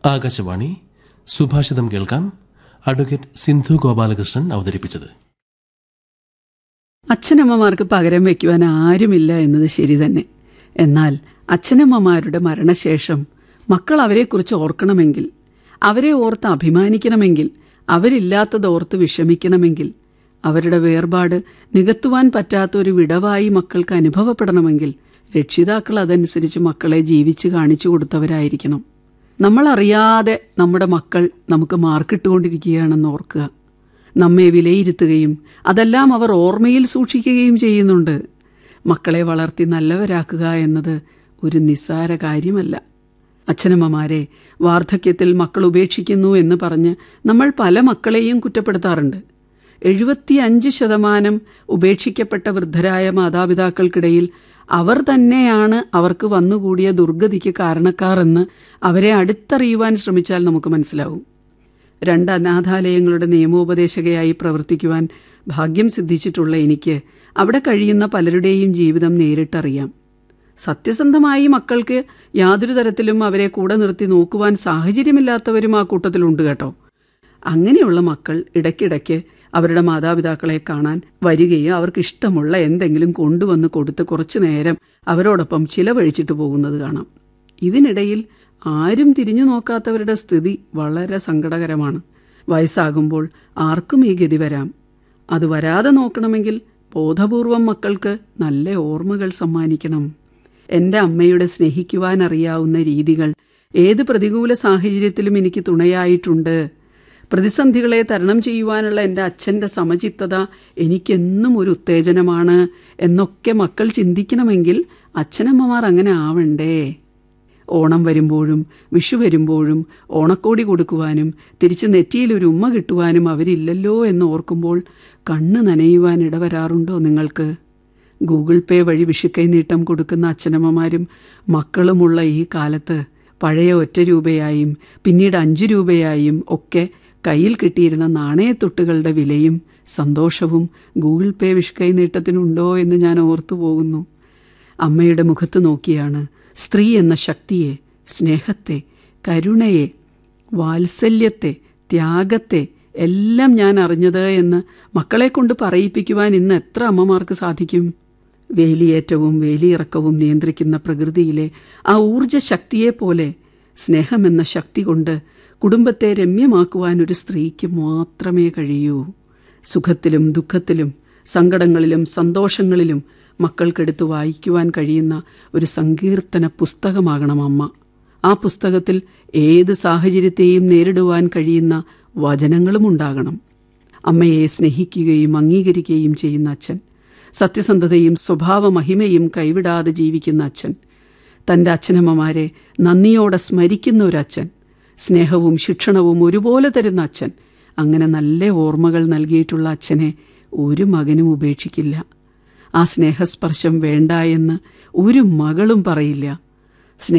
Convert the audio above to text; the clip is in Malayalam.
ആകാശവാണി സുഭാഷിതം കേൾക്കാം അഡ്വക്കേറ്റ് സിന്ധു ഗോപാലകൃഷ്ണൻ അവതരിപ്പിച്ചത് അച്ഛനമ്മമാർക്ക് പകരം വയ്ക്കുവാൻ ആരുമില്ല എന്നത് ശരി തന്നെ എന്നാൽ അച്ഛനമ്മമാരുടെ മരണശേഷം മക്കൾ അവരെക്കുറിച്ച് ഓർക്കണമെങ്കിൽ അവരെ ഓർത്ത് അഭിമാനിക്കണമെങ്കിൽ അവരില്ലാത്തത് ഓർത്ത് വിഷമിക്കണമെങ്കിൽ അവരുടെ വേർപാട് നികത്തുവാൻ പറ്റാത്ത ഒരു വിടവായി മക്കൾക്ക് അനുഭവപ്പെടണമെങ്കിൽ രക്ഷിതാക്കൾ അതനുസരിച്ച് മക്കളെ ജീവിച്ച് കാണിച്ചു കൊടുത്തവരായിരിക്കണം നമ്മൾ അറിയാതെ നമ്മുടെ മക്കൾ നമുക്ക് മാർക്കിട്ടുകൊണ്ടിരിക്കുകയാണെന്ന് ഓർക്കുക നമ്മെ വിലയിരുത്തുകയും അതെല്ലാം അവർ ഓർമ്മയിൽ സൂക്ഷിക്കുകയും ചെയ്യുന്നുണ്ട് മക്കളെ വളർത്തി നല്ലവരാക്കുക എന്നത് ഒരു നിസ്സാര കാര്യമല്ല അച്ഛനമ്മമാരെ വാർദ്ധക്യത്തിൽ മക്കൾ ഉപേക്ഷിക്കുന്നു എന്ന് പറഞ്ഞ് നമ്മൾ പല മക്കളെയും കുറ്റപ്പെടുത്താറുണ്ട് എഴുപത്തിയഞ്ച് ശതമാനം ഉപേക്ഷിക്കപ്പെട്ട വൃദ്ധരായ മാതാപിതാക്കൾക്കിടയിൽ അവർ തന്നെയാണ് അവർക്ക് വന്നുകൂടിയ ദുർഗതിക്ക് കാരണക്കാർ എന്ന് അവരെ അടുത്തറിയുവാൻ ശ്രമിച്ചാൽ നമുക്ക് മനസ്സിലാവും രണ്ട് അനാഥാലയങ്ങളുടെ നിയമോപദേശകയായി പ്രവർത്തിക്കുവാൻ ഭാഗ്യം സിദ്ധിച്ചിട്ടുള്ള എനിക്ക് അവിടെ കഴിയുന്ന പലരുടെയും ജീവിതം നേരിട്ടറിയാം സത്യസന്ധമായി മക്കൾക്ക് യാതൊരു തരത്തിലും അവരെ കൂടെ നിർത്തി നോക്കുവാൻ സാഹചര്യമില്ലാത്തവരും ആ കൂട്ടത്തിലുണ്ട് കേട്ടോ അങ്ങനെയുള്ള മക്കൾ ഇടയ്ക്കിടയ്ക്ക് അവരുടെ മാതാപിതാക്കളെ കാണാൻ വരികയും അവർക്ക് ഇഷ്ടമുള്ള എന്തെങ്കിലും കൊണ്ടുവന്ന് കൊടുത്ത് കുറച്ചു നേരം അവരോടൊപ്പം ചിലവഴിച്ചിട്ട് പോകുന്നത് കാണാം ഇതിനിടയിൽ ആരും തിരിഞ്ഞു നോക്കാത്തവരുടെ സ്ഥിതി വളരെ സങ്കടകരമാണ് വയസ്സാകുമ്പോൾ ആർക്കും ഈ ഗതി വരാം അത് വരാതെ നോക്കണമെങ്കിൽ ബോധപൂർവം മക്കൾക്ക് നല്ല ഓർമ്മകൾ സമ്മാനിക്കണം എൻ്റെ അമ്മയുടെ സ്നേഹിക്കുവാൻ അറിയാവുന്ന രീതികൾ ഏത് പ്രതികൂല സാഹചര്യത്തിലും എനിക്ക് തുണയായിട്ടുണ്ട് പ്രതിസന്ധികളെ തരണം ചെയ്യുവാനുള്ള എൻ്റെ അച്ഛൻ്റെ സമചിത്തത എനിക്കെന്നും ഒരു ഉത്തേജനമാണ് എന്നൊക്കെ മക്കൾ ചിന്തിക്കണമെങ്കിൽ അച്ഛനമ്മമാർ അങ്ങനെ ആവണ്ടേ ഓണം വരുമ്പോഴും വിഷു വരുമ്പോഴും ഓണക്കോടി കൊടുക്കുവാനും തിരിച്ച് നെറ്റിയിൽ ഒരു ഉമ്മ കിട്ടുവാനും അവരില്ലല്ലോ എന്ന് ഓർക്കുമ്പോൾ കണ്ണ് നനയുവാൻ ഇടവരാറുണ്ടോ നിങ്ങൾക്ക് ഗൂഗിൾ പേ വഴി വിഷുക്കൈ നീട്ടം കൊടുക്കുന്ന അച്ഛനമ്മമാരും മക്കളുമുള്ള ഈ കാലത്ത് പഴയ ഒറ്റ രൂപയായും പിന്നീട് അഞ്ചു രൂപയായും ഒക്കെ കയ്യിൽ കിട്ടിയിരുന്ന നാണയത്തൊട്ടുകളുടെ വിലയും സന്തോഷവും ഗൂഗിൾ പേ വിഷുക്കൈ നീട്ടത്തിനുണ്ടോ എന്ന് ഞാൻ ഓർത്തു പോകുന്നു അമ്മയുടെ മുഖത്ത് നോക്കിയാണ് സ്ത്രീ എന്ന ശക്തിയെ സ്നേഹത്തെ കരുണയെ വാത്സല്യത്തെ ത്യാഗത്തെ എല്ലാം ഞാൻ അറിഞ്ഞത് എന്ന് മക്കളെ കൊണ്ട് പറയിപ്പിക്കുവാൻ ഇന്ന് എത്ര അമ്മമാർക്ക് സാധിക്കും വേലിയേറ്റവും വേലിയിറക്കവും നിയന്ത്രിക്കുന്ന പ്രകൃതിയിലെ ആ ഊർജ ശക്തിയെപ്പോലെ സ്നേഹമെന്ന ശക്തി കൊണ്ട് കുടുംബത്തെ രമ്യമാക്കുവാൻ ഒരു സ്ത്രീക്ക് മാത്രമേ കഴിയൂ സുഖത്തിലും ദുഃഖത്തിലും സങ്കടങ്ങളിലും സന്തോഷങ്ങളിലും മക്കൾക്കെടുത്ത് വായിക്കുവാൻ കഴിയുന്ന ഒരു സങ്കീർത്തന പുസ്തകമാകണം അമ്മ ആ പുസ്തകത്തിൽ ഏത് സാഹചര്യത്തെയും നേരിടുവാൻ കഴിയുന്ന വചനങ്ങളും ഉണ്ടാകണം അമ്മയെ സ്നേഹിക്കുകയും അംഗീകരിക്കുകയും ചെയ്യുന്ന അച്ഛൻ സത്യസന്ധതയും സ്വഭാവ മഹിമയും കൈവിടാതെ ജീവിക്കുന്ന അച്ഛൻ തൻ്റെ അച്ഛനമ്മമാരെ നന്ദിയോടെ സ്മരിക്കുന്ന ഒരു അച്ഛൻ സ്നേഹവും ശിക്ഷണവും ഒരുപോലെ തരുന്ന അച്ഛൻ അങ്ങനെ നല്ല ഓർമ്മകൾ നൽകിയിട്ടുള്ള അച്ഛനെ ഒരു മകനും ഉപേക്ഷിക്കില്ല ആ സ്നേഹസ്പർശം വേണ്ട എന്ന് ഒരു മകളും പറയില്ല